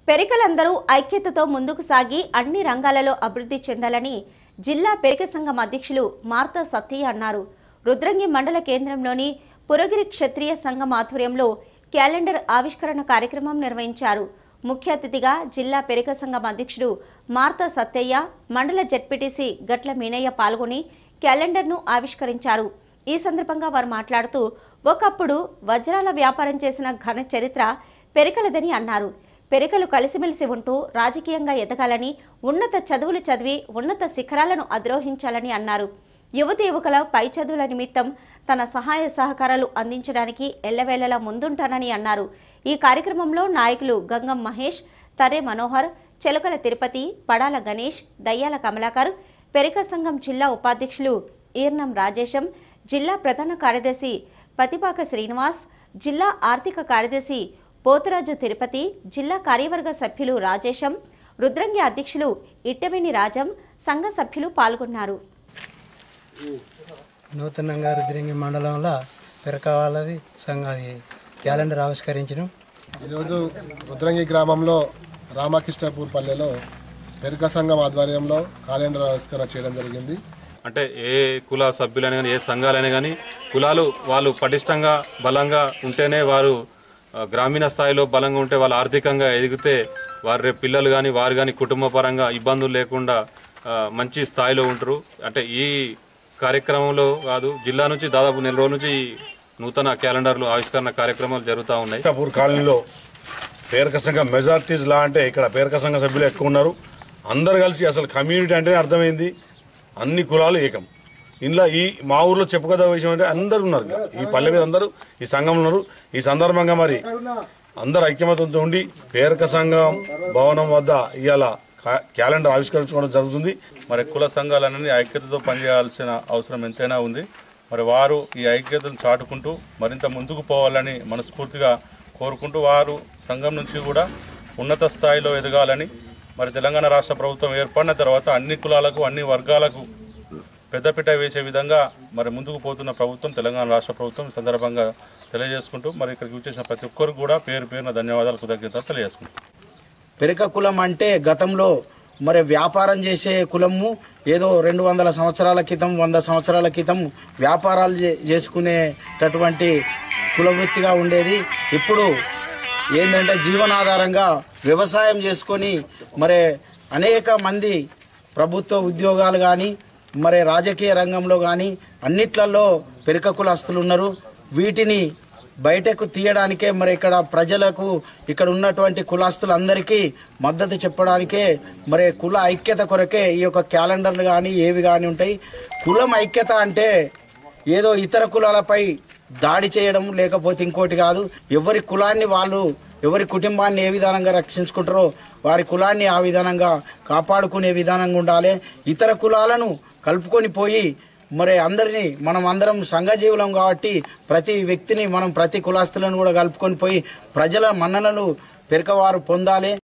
పెరికలందరూ ఐక్యతతో ముందుకు సాగి అన్ని రంగాలలో అభివృద్ధి చెందాలని జిల్లా పెరిక సంఘం అధ్యక్షులు మార్తా సత్తయ్య అన్నారు రుద్రంగి మండల కేంద్రంలోని పురగిరి క్షత్రియ సంఘం ఆధ్వర్యంలో క్యాలెండర్ ఆవిష్కరణ కార్యక్రమం నిర్వహించారు ముఖ్య అతిథిగా జిల్లా పెరిక సంఘం అధ్యక్షుడు మార్తా సత్తయ్య మండల జడ్పీటీసీ గట్ల మీనయ్య పాల్గొని క్యాలెండర్ను ఆవిష్కరించారు ఈ సందర్భంగా వారు మాట్లాడుతూ ఒకప్పుడు వజ్రాల వ్యాపారం చేసిన ఘన చరిత్ర పెరికలదని అన్నారు పెరికలు కలిసిమెలిసి ఉంటూ రాజకీయంగా ఎదగాలని ఉన్నత చదువులు చదివి ఉన్నత శిఖరాలను అధిరోహించాలని అన్నారు యువతి యువకుల పై చదువుల నిమిత్తం తన సహాయ సహకారాలు అందించడానికి ఎల్లవేళలా ముందుంటానని అన్నారు ఈ కార్యక్రమంలో నాయకులు గంగం మహేష్ తరే మనోహర్ చెలుకల తిరుపతి పడాల గణేష్ దయ్యాల కమలాకర్ పెరిక సంఘం జిల్లా ఉపాధ్యక్షులు ఈర్నం రాజేశం జిల్లా ప్రధాన కార్యదర్శి పతిపాక శ్రీనివాస్ జిల్లా ఆర్థిక కార్యదర్శి పోతురాజు తిరుపతి జిల్లా కార్యవర్గ సభ్యులు రాజేశం రుద్రంగి అధ్యక్షులు ఇట్టవేణి రాజం సంఘ సభ్యులు పాల్గొన్నారు నూతనంగా రుద్రంగి మండలంలో పెరకావాలది సంఘ అది క్యాలెండర్ ఆవిష్కరించడం ఈరోజు రుద్రంగి గ్రామంలో రామకృష్ణపూర్ పల్లెలో పెరుక సంఘం ఆధ్వర్యంలో క్యాలెండర్ ఆవిష్కరణ చేయడం జరిగింది అంటే ఏ కుల సభ్యులైనా కానీ ఏ సంఘాలైనా కానీ కులాలు వాళ్ళు పటిష్టంగా బలంగా ఉంటేనే వారు ఆ, గ్రామీణ స్థాయిలో బలంగా ఉంటే వాళ్ళు ఆర్థికంగా ఎదిగితే వారి రేపు పిల్లలు కానీ వారు కానీ కుటుంబ పరంగా ఇబ్బందులు లేకుండా ఆ, మంచి స్థాయిలో ఉంటారు అంటే ఈ కార్యక్రమంలో కాదు జిల్లా నుంచి దాదాపు నెల రోజుల నుంచి ఈ నూతన క్యాలెండర్లు ఆవిష్కరణ కార్యక్రమాలు జరుగుతూ ఉన్నాయి కపూర్ కాలనీలో పేరక సంఘం మెజార్టీస్ లా అంటే ఇక్కడ పేరక సంఘ సభ్యులు ఎక్కువ ఉన్నారు అందరు కలిసి అసలు కమ్యూనిటీ అంటే అర్థమైంది అన్ని కులాలు ఏకం ఇంట్లో ఈ మా ఊర్లో చెప్పుకోదా విషయం అంటే అందరు ఉన్నారు ఇంకా. ఈ పల్లె మీద అందరూ ఈ సంఘం ఉన్నారు ఈ సందర్భంగా మరి అందరు ఐక్యమతంతో ఉండి పేరక సంఘం భవనం వద్ద ఇవాళ కా- క్యాలెండర్ ఆవిష్కరించుకోవడం జరుగుతుంది మరి కుల సంఘాలన్నీ ఐక్యతతో పనిచేయాల్సిన అవసరం ఎంతైనా ఉంది మరి వారు ఈ ఐక్యతను చాటుకుంటూ మరింత ముందుకు పోవాలని మనస్ఫూర్తిగా కోరుకుంటూ వారు సంఘం నుంచి కూడా ఉన్నత స్థాయిలో ఎదగాలని మరి తెలంగాణ రాష్ట్ర ప్రభుత్వం ఏర్పడిన తర్వాత అన్ని కులాలకు అన్ని వర్గాలకు పెద్దపీట వేసే విధంగా మరి ముందుకు పోతున్న ప్రభుత్వం తెలంగాణ రాష్ట్ర ప్రభుత్వం ఈ సందర్భంగా తెలియజేసుకుంటూ మరి ఇక్కడికి వచ్చేసిన ప్రతి ఒక్కరికి కూడా పేరు పేరున ధన్యవాదాలు కృతజ్ఞతలు తెలియజేసుకుంటాం పెరక కులం అంటే గతంలో మరి వ్యాపారం చేసే కులము ఏదో రెండు వందల సంవత్సరాల క్రితం వంద సంవత్సరాల క్రితం వ్యాపారాలు చే- చేసుకునేటటువంటి కుల వృత్తిగా ఉండేది ఇప్పుడు ఏంటంటే జీవనాధారంగా వ్యవసాయం చేసుకొని మరి అనేక మంది ప్రభుత్వ ఉద్యోగాలు కానీ మరి రాజకీయ రంగంలో కానీ అన్నిట్లలో పెరక కులస్తులు ఉన్నారు వీటిని బయటకు తీయడానికే మరి ఇక్కడ ప్రజలకు ఇక్కడ ఉన్నటువంటి కులాస్తులందరికీ మద్దతు చెప్పడానికే మరి కుల ఐక్యత కొరకే ఈ యొక్క క్యాలెండర్లు కానీ ఏవి కానీ ఉంటాయి కులం ఐక్యత అంటే ఏదో ఇతర కులాలపై దాడి చేయడం లేకపోతే ఇంకోటి కాదు ఎవరి కులాన్ని వాళ్ళు ఎవరి కుటుంబాన్ని ఏ విధానంగా రక్షించుకుంటారో వారి కులాన్ని ఆ విధానంగా కాపాడుకునే విధానంగా ఉండాలి ఇతర కులాలను కలుపుకొని పోయి మరి అందరినీ మనం అందరం సంఘజీవులం కాబట్టి ప్రతి వ్యక్తిని మనం ప్రతి కులాస్తులను కూడా కలుపుకొని పోయి ప్రజల మన్ననలు పెరకవారు పొందాలి